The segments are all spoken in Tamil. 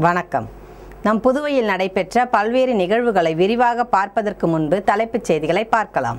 வணக்கம் நம் புதுவையில் நடைபெற்ற பல்வேறு நிகழ்வுகளை விரிவாக பார்ப்பதற்கு முன்பு தலைப்புச் செய்திகளை பார்க்கலாம்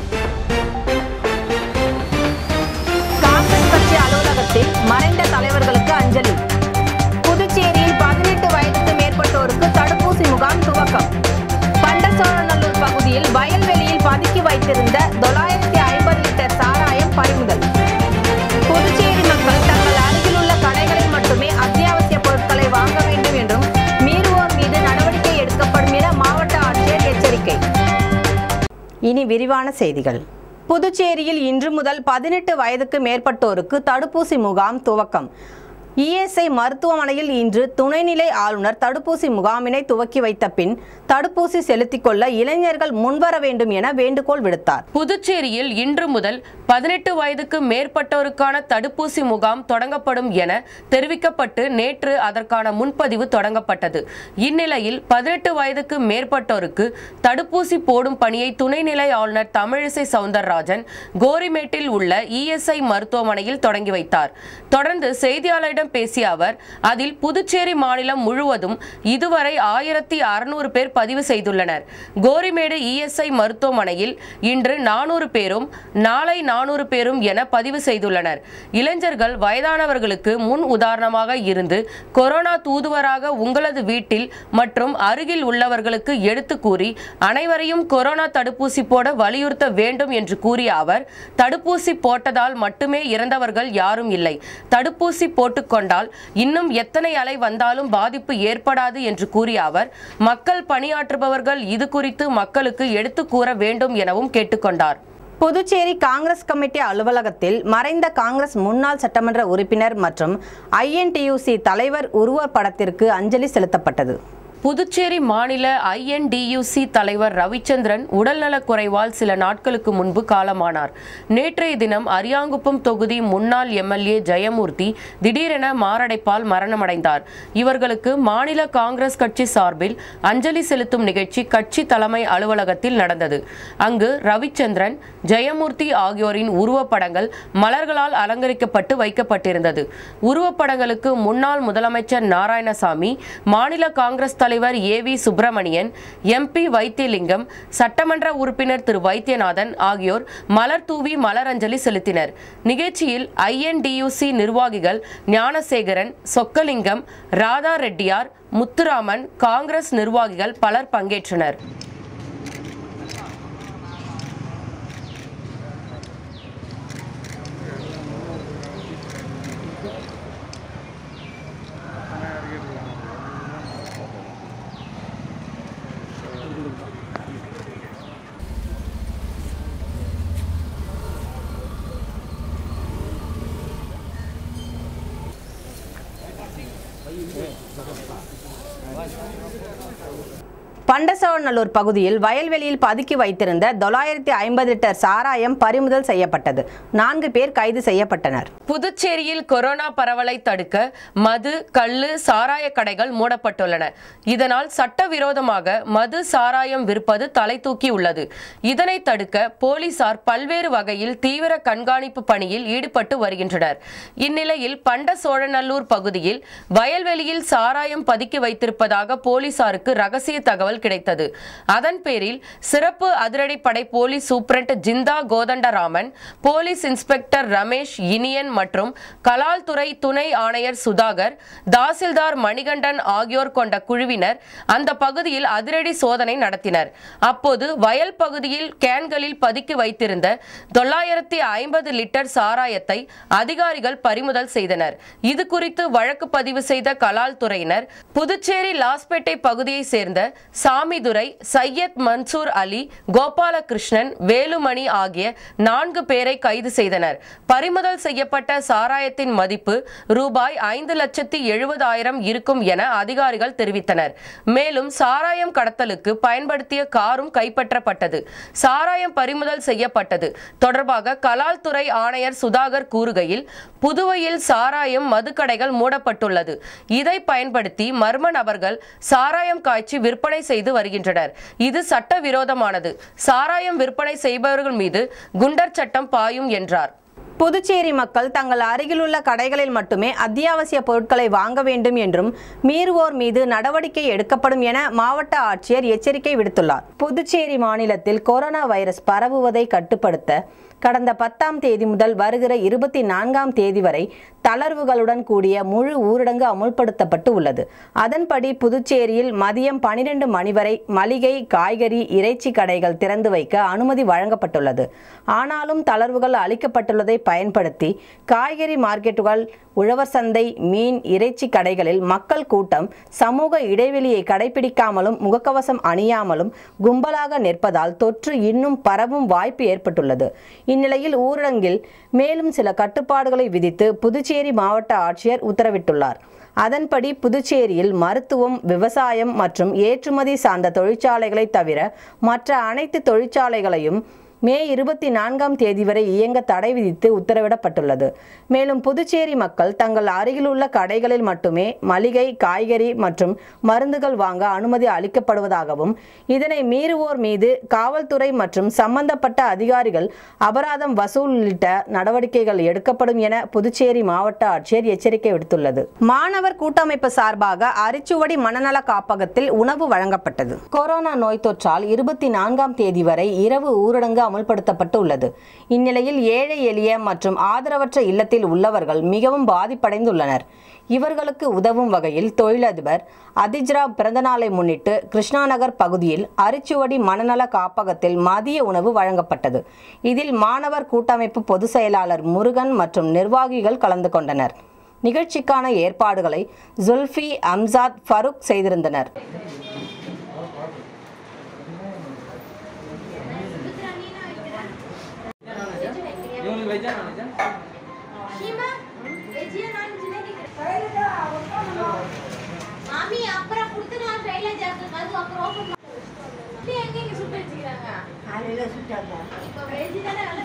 காங்கிரஸ் கட்சி அலுவலகத்தில் மறைந்த தலைவர்களுக்கு அஞ்சலி புதுச்சேரியில் பதினெட்டு வயதுக்கு மேற்பட்டோருக்கு தடுப்பூசி முகாம் துவக்கம் பண்டசோழநல்லூர் பகுதியில் வயல்வெளியில் பதுக்கி வைத்திருந்த தொள்ளாயிரத்தி ஐம்பது லிட்டர் சாராயம் பறிமுதல் புதுச்சேரி மக்கள் தங்கள் அருகிலுள்ள கடைகளில் மட்டுமே அத்தியாவசிய பொருட்களை வாங்க வேண்டும் என்றும் மீறுவோர் மீது நடவடிக்கை எடுக்கப்படும் என மாவட்ட ஆட்சியர் எச்சரிக்கை இனி விரிவான செய்திகள் புதுச்சேரியில் இன்று முதல் பதினெட்டு வயதுக்கு மேற்பட்டோருக்கு தடுப்பூசி முகாம் துவக்கம் இஎஸ்ஐ மருத்துவமனையில் இன்று துணைநிலை ஆளுநர் தடுப்பூசி முகாமினை துவக்கி வைத்த பின் தடுப்பூசி செலுத்திக் கொள்ள இளைஞர்கள் முன்வர வேண்டும் என வேண்டுகோள் விடுத்தார் புதுச்சேரியில் இன்று முதல் பதினெட்டு வயதுக்கு மேற்பட்டோருக்கான தடுப்பூசி முகாம் தொடங்கப்படும் என தெரிவிக்கப்பட்டு நேற்று அதற்கான முன்பதிவு தொடங்கப்பட்டது இந்நிலையில் பதினெட்டு வயதுக்கு மேற்பட்டோருக்கு தடுப்பூசி போடும் பணியை துணைநிலை ஆளுநர் தமிழிசை சவுந்தரராஜன் கோரிமேட்டில் உள்ள இஎஸ்ஐ மருத்துவமனையில் தொடங்கி வைத்தார் தொடர்ந்து செய்தியாளரிடம் பேசிய அவர் அதில் புதுச்சேரி மாநிலம் முழுவதும் இதுவரை ஆயிரத்தி அறுநூறு பேர் பதிவு செய்துள்ளனர் கோரிமேடு இஎஸ்ஐ மருத்துவமனையில் இன்று நானூறு பேரும் நாளை நானூறு பேரும் என பதிவு செய்துள்ளனர் இளைஞர்கள் வயதானவர்களுக்கு முன் உதாரணமாக இருந்து கொரோனா தூதுவராக உங்களது வீட்டில் மற்றும் அருகில் உள்ளவர்களுக்கு எடுத்து கூறி அனைவரையும் கொரோனா தடுப்பூசி போட வலியுறுத்த வேண்டும் என்று கூறிய அவர் தடுப்பூசி போட்டதால் மட்டுமே இறந்தவர்கள் யாரும் இல்லை தடுப்பூசி போட்டுக்கொண்டால் இன்னும் எத்தனை அலை வந்தாலும் பாதிப்பு ஏற்படாது என்று கூறிய அவர் மக்கள் பணியாற்றுபவர்கள் இது குறித்து மக்களுக்கு எடுத்து கூற வேண்டும் எனவும் கேட்டுக்கொண்டார் புதுச்சேரி காங்கிரஸ் கமிட்டி அலுவலகத்தில் மறைந்த காங்கிரஸ் முன்னாள் சட்டமன்ற உறுப்பினர் மற்றும் ஐஎன்டியூசி தலைவர் உருவப் படத்திற்கு அஞ்சலி செலுத்தப்பட்டது புதுச்சேரி மாநில ஐஎன்டியூசி தலைவர் ரவிச்சந்திரன் உடல்நலக் குறைவால் சில நாட்களுக்கு முன்பு காலமானார் நேற்றைய தினம் அரியாங்குப்பம் தொகுதி முன்னாள் எம்எல்ஏ ஜெயமூர்த்தி திடீரென மாரடைப்பால் மரணமடைந்தார் இவர்களுக்கு மாநில காங்கிரஸ் கட்சி சார்பில் அஞ்சலி செலுத்தும் நிகழ்ச்சி கட்சி தலைமை அலுவலகத்தில் நடந்தது அங்கு ரவிச்சந்திரன் ஜெயமூர்த்தி ஆகியோரின் உருவப்படங்கள் மலர்களால் அலங்கரிக்கப்பட்டு வைக்கப்பட்டிருந்தது உருவப்படங்களுக்கு முன்னாள் முதலமைச்சர் நாராயணசாமி மாநில காங்கிரஸ் தலைவர் A V Subramanian MP Vaithilingam சட்டமன்ற உறுப்பினர் திரு வைத்தியநாதன் ஆகியோர் மலர் தூவி மலரஞ்சலி செலுத்தினர் நிகழ்ச்சியில் ஐஎன்டியூசி நிர்வாகிகள் ஞானசேகரன் சொக்கலிங்கம் ராதா ரெட்டியார் முத்துராமன் காங்கிரஸ் நிர்வாகிகள் பலர் பங்கேற்றனர் பண்டசோழநல்லூர் பகுதியில் வயல்வெளியில் பதுக்கி வைத்திருந்த தொள்ளாயிரத்தி ஐம்பது லிட்டர் சாராயம் பறிமுதல் செய்யப்பட்டது நான்கு பேர் கைது செய்யப்பட்டனர் புதுச்சேரியில் கொரோனா பரவலை தடுக்க மது கள்ளு சாராய கடைகள் மூடப்பட்டுள்ளன இதனால் சட்டவிரோதமாக மது சாராயம் விற்பது தலை தூக்கி உள்ளது இதனை தடுக்க போலீசார் பல்வேறு வகையில் தீவிர கண்காணிப்பு பணியில் ஈடுபட்டு வருகின்றனர் இந்நிலையில் பண்ட சோழநல்லூர் பகுதியில் வயல்வெளியில் சாராயம் பதுக்கி வைத்திருப்பதாக போலீசாருக்கு ரகசிய தகவல் கிடைத்தது அதன் பேரில் சிறப்பு அதிரடிப்படை police superintendent Jinda Kothandaraman police inspector Ramesh Iniyan மற்றும் கலால் துறை துணை ஆணையர் சுதாகர் தாசில்தார் மணிகண்டன் ஆகியோர் கொண்ட குழுவினர் அந்த பகுதியில் அதிரடி சோதனை நடத்தினர் அப்போது வயல் பகுதியில் கேன்களில் பதுக்கி வைத்திருந்த தொள்ளாயிரத்தி ஐம்பது லிட்டர் சாராயத்தை அதிகாரிகள் பறிமுதல் செய்தனர் இது குறித்து வழக்கு பதிவு செய்த கலால் துறையினர் புதுச்சேரி லாஸ்பேட்டை பகுதியை சேர்ந்த சாமிதுரை சையத் மன்சூர் அலி கோபாலகிருஷ்ணன் வேலுமணி ஆகிய நான்கு பேரை கைது செய்தனர் பறிமுதல் செய்யப்பட்ட சாராயத்தின் மதிப்பு ரூபாய் ஐந்து லட்சத்தி எழுபதாயிரம் இருக்கும் என அதிகாரிகள் தெரிவித்தனர் மேலும் சாராயம் கடத்தலுக்கு பயன்படுத்திய காரும் கைப்பற்றப்பட்டது சாராயம் பறிமுதல் செய்யப்பட்டது தொடர்பாக கலால் துறை ஆணையர் சுதாகர் கூறுகையில் புதுவையில் சாராயம் மதுக்கடைகள் மூடப்பட்டுள்ளது இதை பயன்படுத்தி மர்ம நபர்கள் சாராயம் காய்ச்சி விற்பனை செய்து வருகின்றனர் இது சட்டவிரோதமானது சாராயம் விற்பனை செய்பவர்கள் மீது குண்டர் சட்டம் பாயும் என்றார் புதுச்சேரி மக்கள் தங்கள் அருகிலுள்ள கடைகளில் மட்டுமே அத்தியாவசிய பொருட்களை வாங்க வேண்டும் என்றும் மீறுவோர் மீது நடவடிக்கை எடுக்கப்படும் என மாவட்ட ஆட்சியர் எச்சரிக்கை விடுத்துள்ளார் புதுச்சேரி மாநிலத்தில் கொரோனா வைரஸ் பரவுவதை கட்டுப்படுத்த கடந்த பத்தாம் தேதி முதல் வருகிற இருபத்தி நான்காம் தேதி வரை தளர்வுகளுடன் கூடிய முழு ஊரடங்கு அமுல்படுத்தப்பட்டு உள்ளது அதன்படி புதுச்சேரியில் மதியம் பனிரெண்டு மணி வரை மளிகை காய்கறி இறைச்சி கடைகள் திறந்து வைக்க அனுமதி வழங்கப்பட்டுள்ளது ஆனாலும் தளர்வுகள் அளிக்கப்பட்டுள்ளதை பயன்படுத்தி காய்கறி மார்க்கெட்டுகள் உழவர் சந்தை மீன் இறைச்சி கடைகளில் மக்கள் கூட்டம் சமூக இடைவெளியை கடைபிடிக்காமலும் முகக்கவசம் அணியாமலும் கும்பலாக நிற்பதால் தொற்று இன்னும் பரவும் வாய்ப்பு ஏற்பட்டுள்ளது இந்நிலையில் ஊரடங்கில் மேலும் சில கட்டுப்பாடுகளை விதித்து புதுச்சேரி மாவட்ட ஆட்சியர் உத்தரவிட்டுள்ளார் அதன்படி புதுச்சேரியில் மருத்துவம் விவசாயம் மற்றும் ஏற்றுமதி சார்ந்த தொழிற்சாலைகளை தவிர மற்ற அனைத்து தொழிற்சாலைகளையும் மே இருபத்தி நான்காம் தேதி வரை இயங்க தடை விதித்து உத்தரவிடப்பட்டுள்ளது மேலும் புதுச்சேரி மக்கள் தங்கள் அருகிலுள்ள கடைகளில் மட்டுமே மளிகை காய்கறி மற்றும் மருந்துகள் வாங்க அனுமதி அளிக்கப்படுவதாகவும் இதனை மீறுவோர் மீது காவல்துறை மற்றும் சம்பந்தப்பட்ட அதிகாரிகள் அபராதம் வசூல் உள்ளிட்ட நடவடிக்கைகள் எடுக்கப்படும் என புதுச்சேரி மாவட்ட ஆட்சியர் எச்சரிக்கை விடுத்துள்ளது மாணவர் கூட்டமைப்பு சார்பாக அரிச்சுவடி மனநல காப்பகத்தில் உணவு வழங்கப்பட்டது கொரோனா நோய் தொற்றால் இருபத்தி நான்காம் தேதி வரை இரவு ஊரடங்கு அமல்படுத்தப்பட்டு உள்ளது இந்நிலையில் ஏழை எளிய மற்றும் ஆதரவற்ற இல்லத்தில் உள்ளவர்கள் மிகவும் பாதிப்படைந்துள்ளனர் இவர்களுக்கு உதவும் வகையில் தொழிலதிபர் அதிஜ்ரா பிறந்தநாளை முன்னிட்டு கிருஷ்ணாநகர் பகுதியில் அரிச்சுவடி மனநல காப்பகத்தில் மதிய உணவு வழங்கப்பட்டது இதில் மாணவர் கூட்டமைப்பு பொதுச் செயலாளர் முருகன் மற்றும் நிர்வாகிகள் கலந்து கொண்டனர் நிகழ்ச்சிக்கான ஏற்பாடுகளை ஜுல்ஃபி அம்சாத் ஃபருக் செய்திருந்தனர் இவங்களுக்கு வெஜ்ஜா நான்வெஜ்ஜா மாமி அப்புறம் கொடுத்து நான் ட்ரெயில ஜாக்கு அது அப்புறம் ஓபன் எங்க இங்க சுட்டு வச்சுக்கிறாங்க காலையில சுட்டாங்க இப்போ வெஜ் தானே நல்லா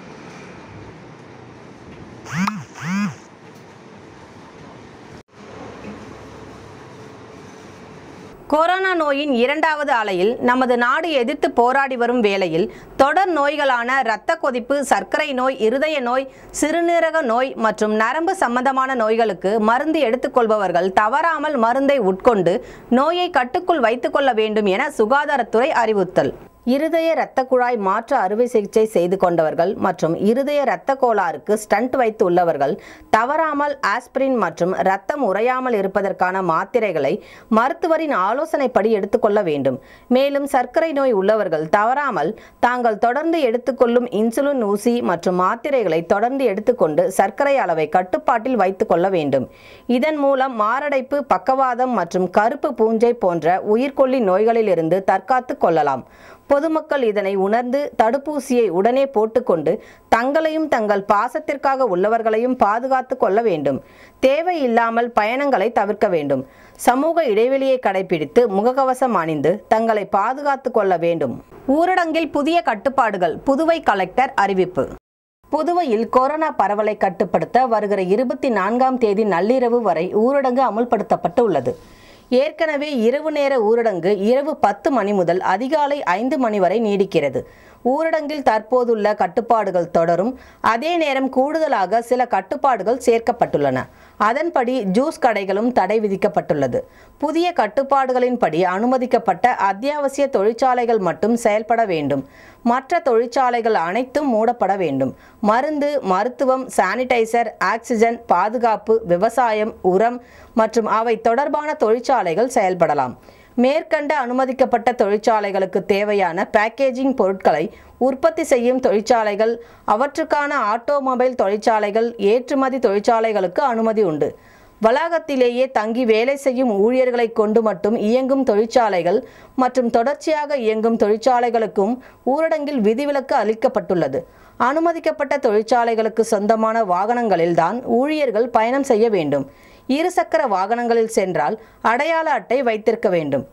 கொரோனா நோயின் இரண்டாவது அலையில் நமது நாடு எதிர்த்து போராடி வரும் வேளையில் தொடர் நோய்களான இரத்த கொதிப்பு சர்க்கரை நோய் இருதய நோய் சிறுநீரக நோய் மற்றும் நரம்பு சம்பந்தமான நோய்களுக்கு மருந்து எடுத்துக்கொள்பவர்கள் தவறாமல் மருந்தை உட்கொண்டு நோயை கட்டுக்குள் வைத்துக்கொள்ள வேண்டும் என சுகாதாரத்துறை அறிவுறுத்தல் இருதய இரத்த குழாய் மாற்று அறுவை சிகிச்சை செய்து கொண்டவர்கள் மற்றும் இருதய இரத்த கோளாறுக்கு ஸ்டண்ட் வைத்து உள்ளவர்கள் தவறாமல் ஆஸ்பிரின் மற்றும் இரத்தம் உறையாமல் இருப்பதற்கான மாத்திரைகளை மருத்துவரின் ஆலோசனைப்படி எடுத்துக்கொள்ள வேண்டும் மேலும் சர்க்கரை நோய் உள்ளவர்கள் தவறாமல் தாங்கள் தொடர்ந்து எடுத்துக்கொள்ளும் இன்சுலின் ஊசி மற்றும் மாத்திரைகளை தொடர்ந்து எடுத்துக்கொண்டு சர்க்கரை அளவை கட்டுப்பாட்டில் வைத்துக் கொள்ள வேண்டும் இதன் மூலம் மாரடைப்பு பக்கவாதம் மற்றும் கருப்பு பூஞ்சை போன்ற உயிர்கொல்லி நோய்களிலிருந்து தற்காத்து கொள்ளலாம் பொதுமக்கள் இதனை உணர்ந்து தடுப்பூசியை உடனே போட்டுக்கொண்டு தங்களையும் தங்கள் பாசத்திற்காக உள்ளவர்களையும் பாதுகாத்து கொள்ள வேண்டும் தேவையில்லாமல் பயணங்களை தவிர்க்க வேண்டும் சமூக இடைவெளியை கடைபிடித்து முகக்கவசம் அணிந்து தங்களை பாதுகாத்து கொள்ள வேண்டும் ஊரடங்கில் புதிய கட்டுப்பாடுகள் புதுவை கலெக்டர் அறிவிப்பு புதுவையில் கொரோனா பரவலை கட்டுப்படுத்த வருகிற இருபத்தி நான்காம் தேதி நள்ளிரவு வரை ஊரடங்கு அமுல்படுத்தப்பட்டு உள்ளது ஏற்கனவே இரவு நேர ஊரடங்கு இரவு பத்து மணி முதல் அதிகாலை ஐந்து மணி வரை நீடிக்கிறது ஊரடங்கில் தற்போதுள்ள கட்டுப்பாடுகள் தொடரும் அதே நேரம் கூடுதலாக சில கட்டுப்பாடுகள் சேர்க்கப்பட்டுள்ளன அதன்படி ஜூஸ் கடைகளும் தடை விதிக்கப்பட்டுள்ளது புதிய கட்டுப்பாடுகளின்படி அனுமதிக்கப்பட்ட அத்தியாவசிய தொழிற்சாலைகள் மட்டும் செயல்பட வேண்டும் மற்ற தொழிற்சாலைகள் அனைத்தும் மூடப்பட வேண்டும் மருந்து மருத்துவம் சானிடைசர் ஆக்சிஜன் பாதுகாப்பு விவசாயம் உரம் மற்றும் அவை தொடர்பான தொழிற்சாலைகள் செயல்படலாம் மேற்கண்ட அனுமதிக்கப்பட்ட தொழிற்சாலைகளுக்கு தேவையான பேக்கேஜிங் பொருட்களை உற்பத்தி செய்யும் தொழிற்சாலைகள் அவற்றுக்கான ஆட்டோமொபைல் தொழிற்சாலைகள் ஏற்றுமதி தொழிற்சாலைகளுக்கு அனுமதி உண்டு வளாகத்திலேயே தங்கி வேலை செய்யும் ஊழியர்களை கொண்டு மட்டும் இயங்கும் தொழிற்சாலைகள் மற்றும் தொடர்ச்சியாக இயங்கும் தொழிற்சாலைகளுக்கும் ஊரடங்கில் விதிவிலக்கு அளிக்கப்பட்டுள்ளது அனுமதிக்கப்பட்ட தொழிற்சாலைகளுக்கு சொந்தமான வாகனங்களில்தான் ஊழியர்கள் பயணம் செய்ய வேண்டும் இருசக்கர வாகனங்களில் சென்றால் அடையாள அட்டை வைத்திருக்க வேண்டும்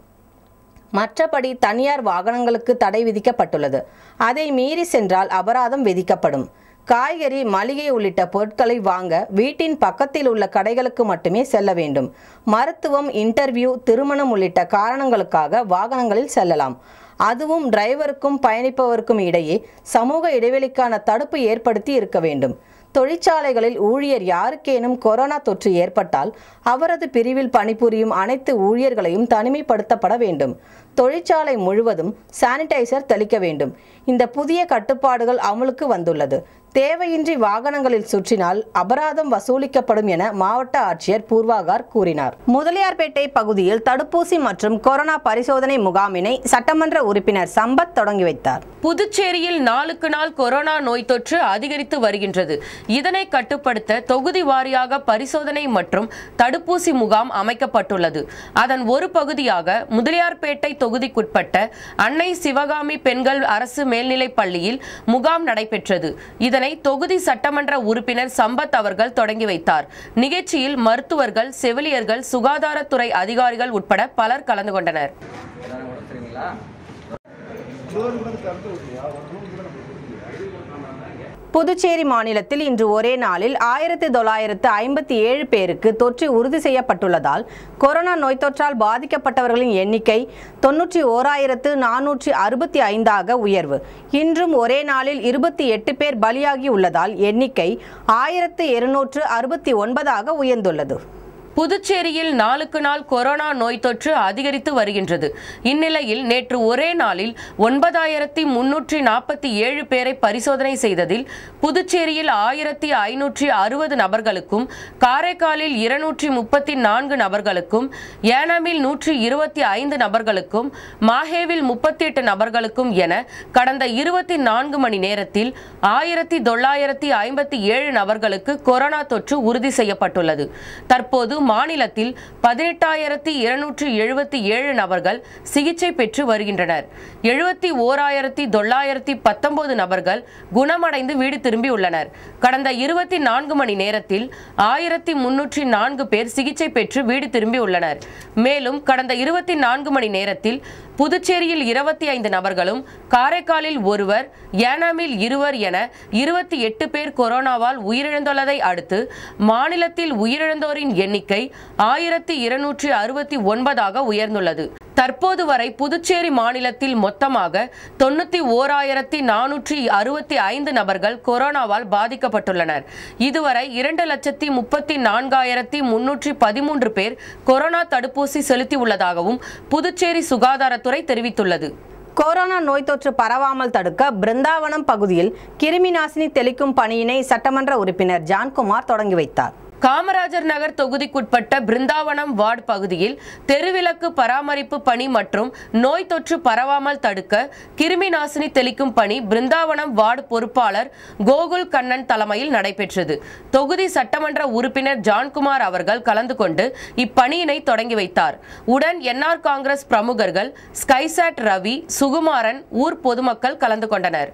மற்றபடி தனியார் வாகனங்களுக்கு தடை விதிக்கப்பட்டுள்ளது அதை மீறி சென்றால் அபராதம் விதிக்கப்படும் காய்கறி மளிகை உள்ளிட்ட பொருட்களை வாங்க வீட்டின் பக்கத்தில் உள்ள கடைகளுக்கு மட்டுமே செல்ல வேண்டும் மருத்துவம் இன்டர்வியூ திருமணம் உள்ளிட்ட காரணங்களுக்காக வாகனங்களில் செல்லலாம் அதுவும் டிரைவருக்கும் பயணிப்பவருக்கும் இடையே சமூக இடைவெளிக்கான தடுப்பு ஏற்படுத்தி இருக்க வேண்டும் தொழிற்சாலைகளில் ஊழியர் யாருக்கேனும் கொரோனா தொற்று ஏற்பட்டால் அவரது பிரிவில் பணிபுரியும் அனைத்து ஊழியர்களையும் தனிமைப்படுத்தப்பட வேண்டும் தொழிற்சாலை முழுவதும் சானிடைசர் தெளிக்க வேண்டும் இந்த புதிய கட்டுப்பாடுகள் அமலுக்கு வந்துள்ளது தேவையின்றி வாகனங்களில் சுற்றினால் அபராதம் வசூலிக்கப்படும் என மாவட்ட ஆட்சியர் பூர்வாகார் கூறினார் முதலியார்பேட்டை பகுதியில் தடுப்பூசி மற்றும் கொரோனா பரிசோதனை முகாமினை சட்டமன்ற உறுப்பினர் சம்பத் தொடங்கி வைத்தார் புதுச்சேரியில் நாளுக்கு நாள் கொரோனா நோய் தொற்று அதிகரித்து வருகின்றது இதனை கட்டுப்படுத்த தொகுதி வாரியாக பரிசோதனை மற்றும் தடுப்பூசி முகாம் அமைக்கப்பட்டுள்ளது அதன் ஒரு பகுதியாக முதலியார்பேட்டை தொகுதிக்குட்பட்ட அன்னை சிவகாமி பெண்கள் அரசு மேல்நிலைப் பள்ளியில் முகாம் நடைபெற்றது இதனை தொகுதி சட்டமன்ற உறுப்பினர் சம்பத் அவர்கள் தொடங்கி வைத்தார் நிகழ்ச்சியில் மருத்துவர்கள் செவிலியர்கள் சுகாதாரத்துறை அதிகாரிகள் உட்பட பலர் கலந்து கொண்டனர் எல்லாரும் கூட சரிங்களா புதுச்சேரி மாநிலத்தில் இன்று ஒரே நாளில் ஆயிரத்தி தொள்ளாயிரத்து ஐம்பத்தி ஏழு பேருக்கு தொற்று உறுதி செய்யப்பட்டுள்ளதால் கொரோனா நோய் தொற்றால் பாதிக்கப்பட்டவர்களின் எண்ணிக்கை தொன்னூற்றி ஓராயிரத்து நானூற்றி அறுபத்தி ஐந்தாக உயர்வு இன்றும் ஒரே நாளில் இருபத்தி எட்டு பேர் பலியாகி உள்ளதால் எண்ணிக்கை ஆயிரத்து இருநூற்று அறுபத்தி ஒன்பதாக உயர்ந்துள்ளது புதுச்சேரியில் நாளுக்கு நாள் கொரோனா நோய் தொற்று அதிகரித்து வருகின்றது இந்நிலையில் நேற்று ஒரே நாளில் ஒன்பதாயிரத்தி முன்னூற்றி நாற்பத்தி ஏழு பேரை பரிசோதனை செய்ததில் புதுச்சேரியில் ஆயிரத்தி ஐநூற்றி அறுபது நபர்களுக்கும் காரைக்காலில் இருநூற்றி முப்பத்தி நான்கு நபர்களுக்கும் ஏனாமில் நூற்றி இருபத்தி ஐந்து நபர்களுக்கும் மாஹேவில் முப்பத்தி எட்டு நபர்களுக்கும் என கடந்த இருபத்தி நான்கு மணி நேரத்தில் ஆயிரத்தி தொள்ளாயிரத்தி ஐம்பத்தி ஏழு நபர்களுக்கு கொரோனா தொற்று உறுதி செய்யப்பட்டுள்ளது தற்போது மாநிலத்தில் பதினெட்டாயிரத்தி இருநூற்றி எழுபத்தி ஏழு நபர்கள் சிகிச்சை பெற்று வருகின்றனர் எழுபத்தி ஓராயிரத்தி தொள்ளாயிரத்தி பத்தொன்பது நபர்கள் குணமடைந்து வீடு திரும்பியுள்ளனர் கடந்த இருபத்தி நான்கு மணி நேரத்தில் ஆயிரத்தி முன்னூற்றி நான்கு பேர் சிகிச்சை பெற்று வீடு திரும்பியுள்ளனர் மேலும் கடந்த இருபத்தி நான்கு மணி நேரத்தில் புதுச்சேரியில் இருபத்தி ஐந்து நபர்களும் காரைக்காலில் ஒருவர் ஏனாமில் இருவர் என இருபத்தி எட்டு பேர் கொரோனாவால் உயிரிழந்துள்ளதை அடுத்து மாநிலத்தில் உயிரிழந்தோரின் எண்ணிக்கை ஆயிரத்தி இருநூற்றி அறுபத்தி ஒன்பதாக உயர்ந்துள்ளது தற்போது வரை புதுச்சேரி மாநிலத்தில் மொத்தமாக தொண்ணூத்தி ஓராயிரத்தி நானூற்றி அறுபத்தி ஐந்து நபர்கள் கொரோனாவால் பாதிக்கப்பட்டுள்ளனர் இதுவரை இரண்டு லட்சத்தி முப்பத்தி நான்காயிரத்தி முன்னூற்றி பதிமூன்று பேர் கொரோனா தடுப்பூசி செலுத்தியுள்ளதாகவும் புதுச்சேரி சுகாதாரத்துறை தெரிவித்துள்ளது கொரோனா நோய் தொற்று பரவாமல் தடுக்க பிருந்தாவனம் பகுதியில் கிருமி நாசினி தெளிக்கும் பணியினை சட்டமன்ற உறுப்பினர் ஜான்குமார் தொடங்கி வைத்தார் காமராஜர் நகர் தொகுதிக்குட்பட்ட பிருந்தாவனம் வார்டு பகுதியில் தெருவிளக்கு பராமரிப்பு பணி மற்றும் நோய் தொற்று பரவாமல் தடுக்க கிருமி நாசினி தெளிக்கும் பணி பிருந்தாவனம் வார்டு பொறுப்பாளர் கோகுல் கண்ணன் தலைமையில் நடைபெற்றது தொகுதி சட்டமன்ற உறுப்பினர் ஜான்குமார் அவர்கள் கலந்து கொண்டு இப்பணியினை தொடங்கி வைத்தார் உடன் என்ஆர் காங்கிரஸ் பிரமுகர்கள் ஸ்கைசாட் ரவி சுகுமாரன் ஊர் பொதுமக்கள் கலந்து கொண்டனர்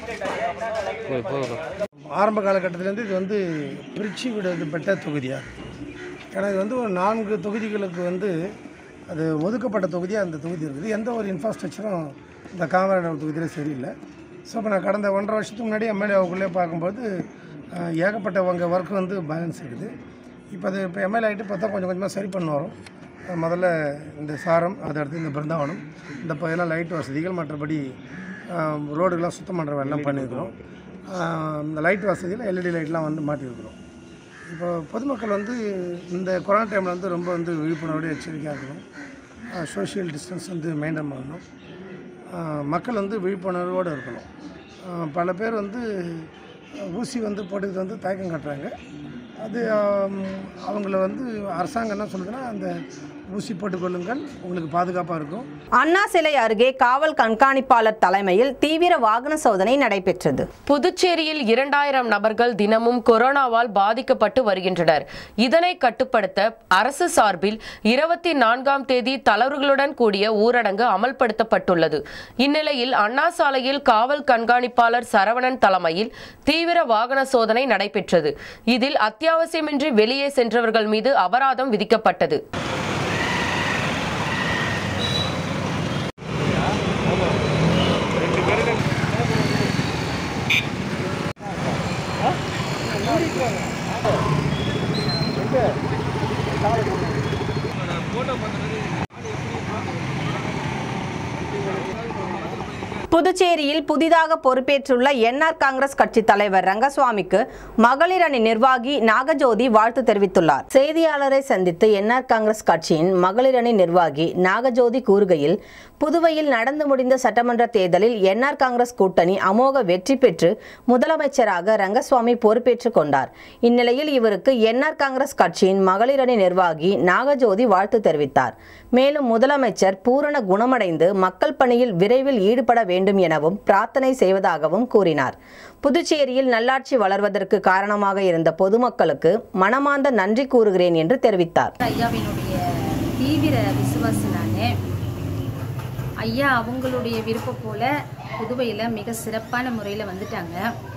ஆரம்ப காலகட்டத்திலேருந்து இது வந்து பிரித்து விடப்பட்ட தொகுதியாக ஏன்னா இது வந்து ஒரு நான்கு தொகுதிகளுக்கு வந்து அது ஒதுக்கப்பட்ட தொகுதியாக அந்த தொகுதி இருக்குது எந்த ஒரு இன்ஃப்ராஸ்ட்ரக்சரும் இந்த காமராஜர் தொகுதியில் சரியில்லை ஸோ இப்போ நான் கடந்த ஒன்றரை வருஷத்துக்கு முன்னாடி எம்எல்ஏவுக்குள்ளே பார்க்கும்போது அஹ், ஏகப்பட்ட உங்கள் ஒர்க் வந்து பேலன்ஸ் இருக்குது இப்போ அது இப்போ எம்எல்ஏ ஆகிட்டு பார்த்தா கொஞ்சம் கொஞ்சமாக சரி பண்ண வரும் அஹ், முதல்ல இந்த சாரம் அதை அடுத்து இந்த பிருந்தாவனம் இந்த பகுதியெல்லாம் லைட் வசதிகள் மற்றபடி அஹ், ரோடுகள்லாம் சுத்தம் பண்ணுற வேலைலாம் பண்ணியிருக்கிறோம் ஆஹ் இந்த லைட் வசதியில் எல்இடி லைட்லாம் வந்து மாட்டியிருக்கிறோம் இப்போ பொதுமக்கள் வந்து இந்த கொரோனா டைமில் வந்து ரொம்ப வந்து விழிப்புணர்வோடு எச்சரிக்கையாக இருக்கணும் சோஷியல் டிஸ்டன்ஸ் வந்து மெயின்டைன் பண்ணணும் ஆஹ் மக்கள் வந்து விழிப்புணர்வோடு இருக்கணும் ஆஹ் பல பேர் வந்து ஊசி வந்து போட்டுக்கிட்டு வந்து தயக்கம் காட்டுறாங்க அது ஆம், அவங்கள வந்து அரசாங்கம் என்ன சொல்லுதுன்னா அந்த ஊசி போட்டுக்கொள்ளுங்கள் உங்களுக்கு பாதுகாப்பாக இருக்கும் அண்ணா சிலை அருகே காவல் கண்காணிப்பாளர் தலைமையில் தீவிர வாகன சோதனை நடைபெற்றது புதுச்சேரியில் இரண்டாயிரம் நபர்கள் தினமும் கொரோனாவால் பாதிக்கப்பட்டு வருகின்றனர் இதனை கட்டுப்படுத்த அரசு சார்பில் இருபத்தி நான்காம் தேதி தளர்வுகளுடன் கூடிய ஊரடங்கு அமல்படுத்தப்பட்டுள்ளது இந்நிலையில் அண்ணா சாலையில் காவல் கண்காணிப்பாளர் சரவணன் தலைமையில் தீவிர வாகன சோதனை நடைபெற்றது இதில் அத்தியாவசியமின்றி வெளியே சென்றவர்கள் மீது அபராதம் விதிக்கப்பட்டது புதுச்சேரியில் புதிதாக பொறுப்பேற்றுள்ள என்ஆர் காங்கிரஸ் கட்சி தலைவர் ரங்கசுவாமிக்கு மகளிர் அணி நிர்வாகி நாகஜோதி வாழ்த்து தெரிவித்துள்ளார் செய்தியாளரை சந்தித்து என்ஆர் காங்கிரஸ் கட்சியின் மகளிர் அணி நிர்வாகி நாகஜோதி கூறுகையில் புதுவையில் நடந்து முடிந்த சட்டமன்ற தேர்தலில் என்ஆர் காங்கிரஸ் கூட்டணி அமோக வெற்றி பெற்று முதலமைச்சராக ரங்கசுவாமி பொறுப்பேற்றுக் கொண்டார் இந்நிலையில் இவருக்கு என்ஆர் காங்கிரஸ் கட்சியின் மகளிர் அணி நிர்வாகி நாகஜோதி வாழ்த்து தெரிவித்தார் மேலும் முதலமைச்சர் பூரண குணமடைந்து மக்கள் பணியில் விரைவில் ஈடுபட வேண்டும் எனவும் பிரார்த்தனை செய்வதாகவும் கூறினார் புதுச்சேரியில் நல்லாட்சி வளர்வதற்கு காரணமாக இருந்த பொதுமக்களுக்கு மனமார்ந்த நன்றி கூறுகிறேன் என்று தெரிவித்தார் ஐயாவினுடைய தீவிர விசுவாசி நான் ஐயா அவங்களுடைய விருப்பம் போல புதுவையில் மிக சிறப்பான முறையில் வந்துட்டாங்க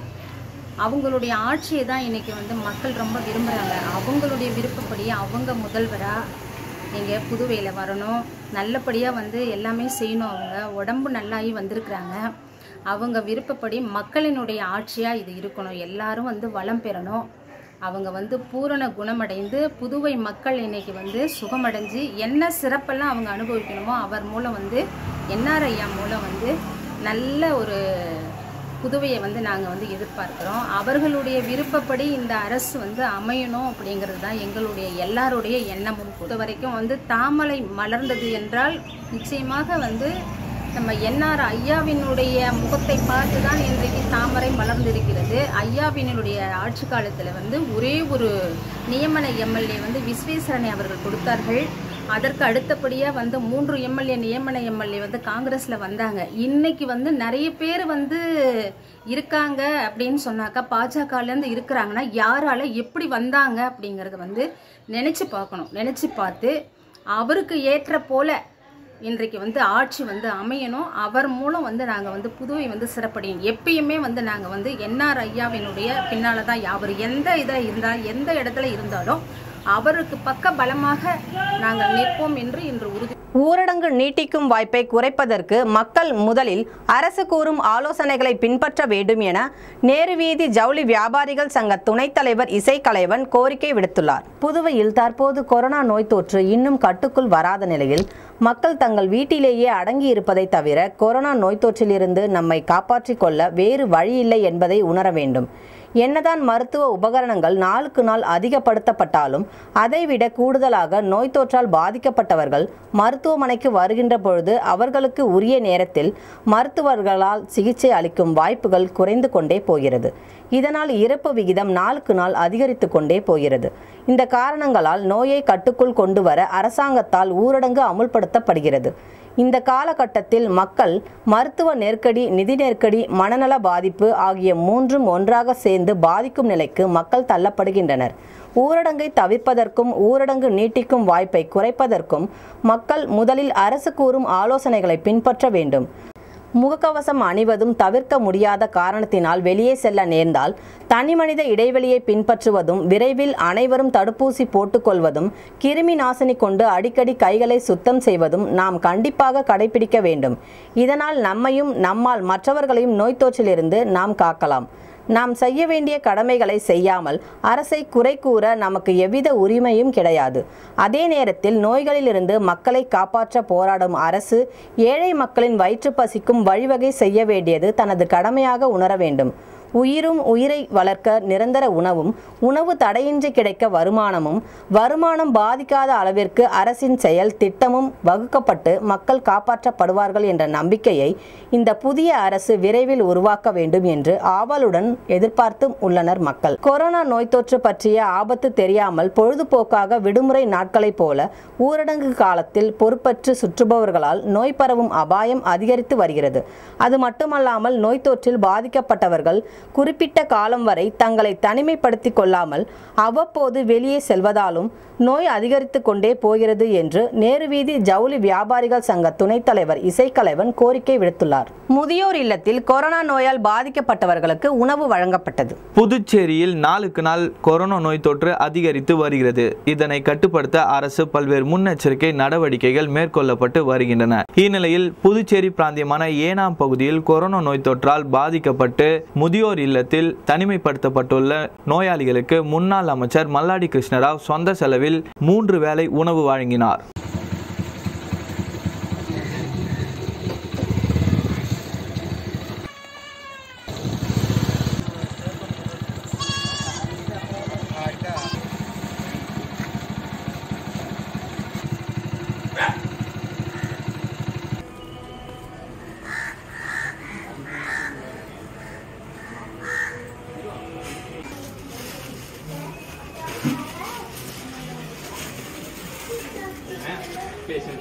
அவங்களுடைய ஆட்சியை தான் இன்னைக்கு வந்து மக்கள் ரொம்ப விரும்புகிறாங்க அவங்களுடைய விருப்பப்படி அவங்க முதல்வராக இங்கே புதுவையில் வரணும் நல்லபடியாக வந்து எல்லாமே செய்யணும் அவங்க உடம்பு நல்லாகி வந்திருக்கிறாங்க அவங்க விருப்பப்படி மக்களினுடைய ஆட்சியாக இது இருக்கணும் எல்லாரும் வந்து வளம் பெறணும் அவங்க வந்து பூரண குணமடைந்து புதுவை மக்கள் இன்னைக்கு வந்து சுகமடைஞ்சு என்ன சிறப்பெல்லாம் அவங்க அனுபவிக்கணுமோ அவர் மூலம் வந்து என்ஆர் ஐயா மூலம் வந்து நல்ல ஒரு புதுவையை வந்து நாங்கள் வந்து எதிர்பார்க்குறோம் அவர்களுடைய விருப்பப்படி இந்த அரசு வந்து அமையணும் அப்படிங்கிறது தான் எங்களுடைய எல்லாருடைய எண்ணமும் கூட வரைக்கும் வந்து தாமரை மலர்ந்தது என்றால் நிச்சயமாக வந்து நம்ம என்ஆர் ஐயாவினுடைய முகத்தை பார்த்து தான் இன்றைக்கு தாமரை மலர்ந்திருக்கிறது ஐயாவினுடைய ஆட்சி காலத்தில் வந்து ஒரே ஒரு நியமன எம்எல்ஏ வந்து விஸ்வேஸ்வரனை அவர்கள் கொடுத்தார்கள் அதற்கு அடுத்தபடியாக வந்து மூன்று எம்எல்ஏ நியமன எம்எல்ஏ வந்து காங்கிரஸில் வந்தாங்க இன்னைக்கு வந்து நிறைய பேர் வந்து இருக்காங்க அப்படின்னு சொன்னாக்கா பாஜகலேருந்து இருக்கிறாங்கன்னா யாரால எப்படி வந்தாங்க அப்படிங்கிறத வந்து நினச்சி பார்க்கணும் நினச்சி பார்த்து அவருக்கு ஏற்ற போல இன்றைக்கு வந்து ஆட்சி வந்து அமையணும் அவர் மூலம் வந்து நாங்கள் வந்து புதுவை வந்து சிறப்படையும் எப்பயுமே வந்து நாங்கள் வந்து என்ஆர் ஐயாவினுடைய பின்னால் தான் அவர் எந்த இதில் இருந்தால் எந்த இடத்துல இருந்தாலும் அவருக்கு பக்க பலமாக நாங்கள் நிற்போம் என்று இன்று உறுதி ஊரடங்கு நீட்டிக்கும் வாய்ப்பை குறைப்பதற்கு மக்கள் முதலில் அரசு கூறும் ஆலோசனைகளை பின்பற்ற வேண்டும் என நேரு வீதி ஜவுளி வியாபாரிகள் சங்க துணைத் தலைவர் இசைக்கலைவன் கோரிக்கை விடுத்துள்ளார் புதுவையில் தற்போது கொரோனா நோய் தொற்று இன்னும் கட்டுக்குள் வராத நிலையில் மக்கள் தங்கள் வீட்டிலேயே அடங்கி இருப்பதை தவிர கொரோனா நோய் தொற்றிலிருந்து நம்மை காப்பாற்றிக் கொள்ள வேறு வழியில்லை என்பதை உணர வேண்டும் என்னதான் மருத்துவ உபகரணங்கள் நாளுக்கு நாள் அதிகப்படுத்தப்பட்டாலும் அதைவிட கூடுதலாக நோய் தொற்றால் பாதிக்கப்பட்டவர்கள் மருத்துவமனைக்கு வருகின்ற பொழுது அவர்களுக்கு உரிய நேரத்தில் மருத்துவர்களால் சிகிச்சை அளிக்கும் வாய்ப்புகள் குறைந்து கொண்டே போகிறது இதனால் இறப்பு விகிதம் நாளுக்கு நாள் அதிகரித்து கொண்டே போகிறது இந்த காரணங்களால் நோயை கட்டுக்குள் கொண்டு வர அரசாங்கத்தால் ஊரடங்கு அமுல்படுத்தப்படுகிறது இந்த காலகட்டத்தில் மக்கள் மருத்துவ நெருக்கடி நிதி நெருக்கடி மனநல பாதிப்பு ஆகிய மூன்றும் ஒன்றாக சேர்ந்து பாதிக்கும் நிலைக்கு மக்கள் தள்ளப்படுகின்றனர் ஊரடங்கை தவிர்ப்பதற்கும் ஊரடங்கு நீட்டிக்கும் வாய்ப்பை குறைப்பதற்கும் மக்கள் முதலில் அரசு கூறும் ஆலோசனைகளை பின்பற்ற வேண்டும் முகக்கவசம் அணிவதும் தவிர்க்க முடியாத காரணத்தினால் வெளியே செல்ல நேர்ந்தால் தனிமனித இடைவெளியை பின்பற்றுவதும் விரைவில் அனைவரும் தடுப்பூசி போட்டுக்கொள்வதும் கிருமி நாசினி கொண்டு அடிக்கடி கைகளை சுத்தம் செய்வதும் நாம் கண்டிப்பாக கடைபிடிக்க வேண்டும் இதனால் நம்மையும் நம்மால் மற்றவர்களையும் நோய் தொற்றிலிருந்து நாம் காக்கலாம் நாம் செய்ய வேண்டிய கடமைகளை செய்யாமல் அரசை குறை கூற நமக்கு எவ்வித உரிமையும் கிடையாது அதே நேரத்தில் நோய்களிலிருந்து மக்களை காப்பாற்ற போராடும் அரசு ஏழை மக்களின் வயிற்று பசிக்கும் வழிவகை செய்ய வேண்டியது தனது கடமையாக உணர வேண்டும் உயிரும் உயிரை வளர்க்க நிரந்தர உணவும் உணவு தடையின்றி கிடைக்க வருமானமும் வருமானம் பாதிக்காத அளவிற்கு அரசின் செயல் திட்டமும் வகுக்கப்பட்டு மக்கள் காப்பாற்றப்படுவார்கள் என்ற நம்பிக்கையை இந்த புதிய அரசு விரைவில் உருவாக்க வேண்டும் என்று ஆவலுடன் எதிர்பார்த்து உள்ளனர் மக்கள் கொரோனா நோய் தொற்று பற்றிய ஆபத்து தெரியாமல் பொழுதுபோக்காக விடுமுறை நாட்களைப் போல ஊரடங்கு காலத்தில் பொறுப்பற்று சுற்றுபவர்களால் நோய் பரவும் அபாயம் அதிகரித்து வருகிறது அது மட்டுமல்லாமல் நோய் தொற்றில் பாதிக்கப்பட்டவர்கள் குறிப்பிட்ட காலம் வரை தங்களை தனிமைப்படுத்திக் கொள்ளாமல் அவ்வப்போது வெளியே செல்வதாலும் நோய் அதிகரித்து கொண்டே போகிறது என்று நேரு வீதி ஜவுளி வியாபாரிகள் சங்க துணைத் தலைவர் இசைக்கலைவன் கோரிக்கை விடுத்துள்ளார் முதியோர் இல்லத்தில் கொரோனா நோயால் பாதிக்கப்பட்டவர்களுக்கு உணவு வழங்கப்பட்டது புதுச்சேரியில் நாளுக்கு நாள் கொரோனா நோய் தொற்று அதிகரித்து வருகிறது இதனை கட்டுப்படுத்த அரசு பல்வேறு முன்னெச்சரிக்கை நடவடிக்கைகள் மேற்கொள்ளப்பட்டு வருகின்றன இந்நிலையில் புதுச்சேரி பிராந்தியமான ஏனாம் பகுதியில் கொரோனா நோய் தொற்றால் பாதிக்கப்பட்டு முதியோர் இல்லத்தில் தனிமைப்படுத்தப்பட்டுள்ள நோயாளிகளுக்கு முன்னாள் அமைச்சர் மல்லாடி கிருஷ்ணராவ் சொந்த செலவில் மூன்று வேளை உணவு வழங்கினார்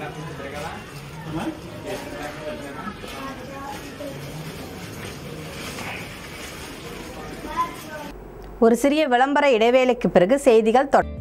ஒரு சிறிய விளம்பர இடைவேளைக்கு பிறகு செய்திகள் தொ-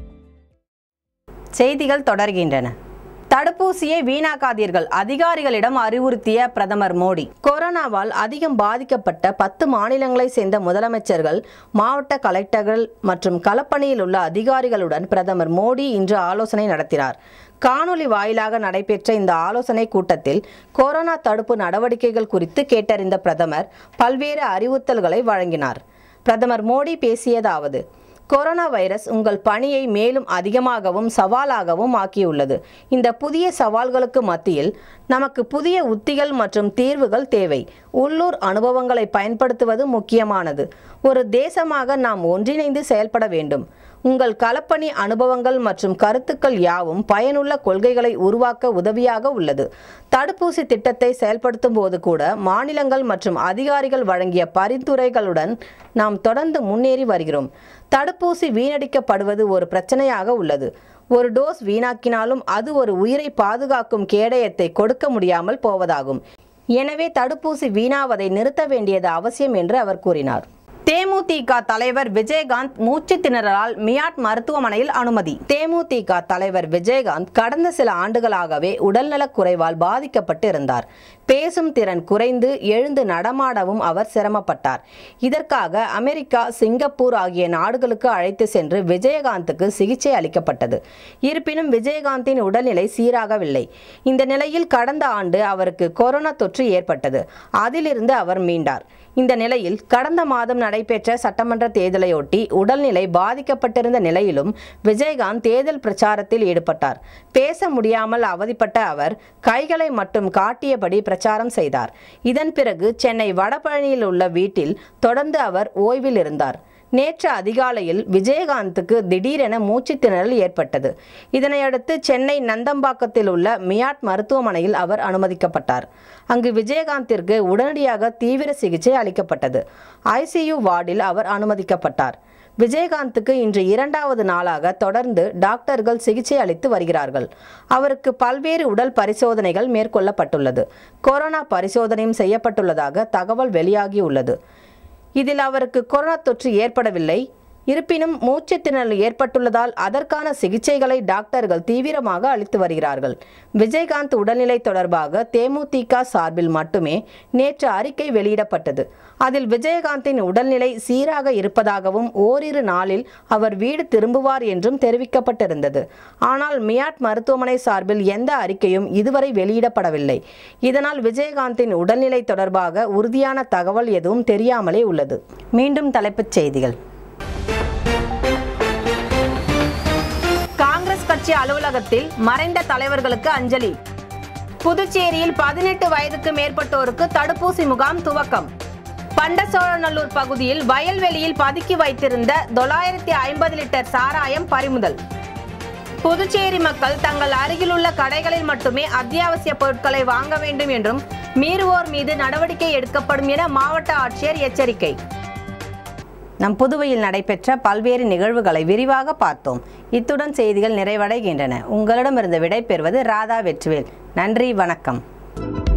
செய்திகள் தொடர்கின்றன தடுப்பூசியை வீணாக்காதீர்கள் அதிகாரிகளிடம் அறிவுறுத்திய பிரதமர் மோடி கொரோனாவால் அதிகம் பாதிக்கப்பட்ட பத்து மாநிலங்களை சேர்ந்த முதலமைச்சர்கள் மாவட்ட கலெக்டர்கள் மற்றும் களப்பணியில் உள்ள அதிகாரிகளுடன் பிரதமர் மோடி இன்று ஆலோசனை நடத்தினார் காணொலி வாயிலாக நடைபெற்ற இந்த ஆலோசனை கூட்டத்தில் கொரோனா தடுப்பு நடவடிக்கைகள் குறித்து கேட்டறிந்த பிரதமர் பல்வேறு அறிவுறுத்தல்களை வழங்கினார் பிரதமர் மோடி பேசியதாவது கொரோனா வைரஸ் உங்கள் பணியை மேலும் அதிகமாகவும் சவாலாகவும் ஆக்கியுள்ளது இந்த புதிய சவால்களுக்கு மத்தியில் நமக்கு புதிய உத்திகள் மற்றும் தீர்வுகள் தேவை உள்ளூர் அனுபவங்களை பயன்படுத்துவது முக்கியமானது ஒரு தேசமாக நாம் ஒன்றிணைந்து செயல்பட வேண்டும் உங்கள் களப்பணி அனுபவங்கள் மற்றும் கருத்துக்கள் யாவும் பயனுள்ள கொள்கைகளை உருவாக்க உதவியாக உள்ளது தடுப்பூசி திட்டத்தை செயல்படுத்தும் போது கூட மாநிலங்கள் மற்றும் அதிகாரிகள் வழங்கிய பரிந்துரைகளுடன் நாம் தொடர்ந்து முன்னேறி வருகிறோம் தடுப்பூசி வீணடிக்கப்படுவது ஒரு பிரச்சனையாக உள்ளது ஒரு டோஸ் வீணாக்கினாலும் அது ஒரு உயிரை பாதுகாக்கும் கேடயத்தை கொடுக்க முடியாமல் போவதாகும் எனவே தடுப்பூசி வீணாவதை நிறுத்த வேண்டியது அவசியம் என்று அவர் கூறினார் தேமுதிக தலைவர் விஜயகாந்த் மூச்சு திணறலால் மியாட் மருத்துவமனையில் அனுமதி தேமுதிக தலைவர் விஜயகாந்த் கடந்த சில ஆண்டுகளாகவே உடல்நலக் குறைவால் பாதிக்கப்பட்டு இருந்தார் பேசும் திறன் குறைந்து எழுந்து நடமாடவும் அவர் சிரமப்பட்டார் இதற்காக அமெரிக்கா சிங்கப்பூர் ஆகிய நாடுகளுக்கு அழைத்து சென்று விஜயகாந்துக்கு சிகிச்சை அளிக்கப்பட்டது இருப்பினும் விஜயகாந்தின் உடல்நிலை சீராகவில்லை இந்த நிலையில் கடந்த ஆண்டு அவருக்கு கொரோனா தொற்று ஏற்பட்டது அதிலிருந்து அவர் மீண்டார் இந்த நிலையில் கடந்த மாதம் நடைபெற்ற சட்டமன்ற தேர்தலையொட்டி உடல்நிலை பாதிக்கப்பட்டிருந்த நிலையிலும் விஜயகாந்த் தேர்தல் பிரச்சாரத்தில் ஈடுபட்டார் பேச முடியாமல் அவதிப்பட்ட அவர் கைகளை மட்டும் காட்டியபடி பிரச்சாரம் செய்தார் இதன் பிறகு சென்னை வடபழனியில் உள்ள வீட்டில் தொடர்ந்து அவர் ஓய்வில் இருந்தார் நேற்று அதிகாலையில் விஜயகாந்துக்கு திடீரென மூச்சுத் திணறல் ஏற்பட்டது இதனையடுத்து சென்னை நந்தம்பாக்கத்தில் உள்ள மியாட் மருத்துவமனையில் அவர் அனுமதிக்கப்பட்டார் அங்கு விஜயகாந்திற்கு உடனடியாக தீவிர சிகிச்சை அளிக்கப்பட்டது ஐசியு வார்டில் அவர் அனுமதிக்கப்பட்டார் விஜயகாந்துக்கு இன்று இரண்டாவது நாளாக தொடர்ந்து டாக்டர்கள் சிகிச்சை அளித்து வருகிறார்கள் அவருக்கு பல்வேறு உடல் பரிசோதனைகள் மேற்கொள்ளப்பட்டுள்ளது கொரோனா பரிசோதனையும் செய்யப்பட்டுள்ளதாக தகவல் வெளியாகியுள்ளது இதில் அவருக்கு கொரோனா தொற்று ஏற்படவில்லை இருப்பினும் மூச்சுத் திணறல் ஏற்பட்டுள்ளதால் அதற்கான சிகிச்சைகளை டாக்டர்கள் தீவிரமாக அளித்து வருகிறார்கள் விஜயகாந்த் உடல்நிலை தொடர்பாக தேமுதிக சார்பில் மட்டுமே நேற்று அறிக்கை வெளியிடப்பட்டது அதில் விஜயகாந்தின் உடல்நிலை சீராக இருப்பதாகவும் ஓரிரு நாளில் அவர் வீடு திரும்புவார் என்றும் தெரிவிக்கப்பட்டிருந்தது ஆனால் மியாட் மருத்துவமனை சார்பில் எந்த அறிக்கையும் இதுவரை வெளியிடப்படவில்லை இதனால் விஜயகாந்தின் உடல்நிலை தொடர்பாக உறுதியான தகவல் எதுவும் தெரியாமலே உள்ளது மீண்டும் தலைப்புச் செய்திகள் காங்கிரஸ் கட்சி அலுவலகத்தில் மறைந்த தலைவர்களுக்கு அஞ்சலி புதுச்சேரியில் பதினெட்டு வயதுக்கு மேற்பட்டோருக்கு தடுப்பூசி முகாம் துவக்கம் பண்டசோழநல்லூர் பகுதியில் வயல்வெளியில் பதுக்கி வைத்திருந்த தொள்ளாயிரத்தி ஐம்பது லிட்டர் சாராயம் பறிமுதல் புதுச்சேரி மக்கள் தங்கள் அருகிலுள்ள கடைகளில் மட்டுமே அத்தியாவசிய பொருட்களை வாங்க வேண்டும் என்றும் மீறுவோர் மீது நடவடிக்கை எடுக்கப்படும் என மாவட்ட ஆட்சியர் எச்சரிக்கை நம் புதுவையில் நடைபெற்ற பல்வேறு நிகழ்வுகளை விரிவாக பார்த்தோம் இத்துடன் செய்திகள் நிறைவடைகின்றன உங்களிடமிருந்து விடை பெறுவது ராதா வெற்றிவேல் நன்றி வணக்கம்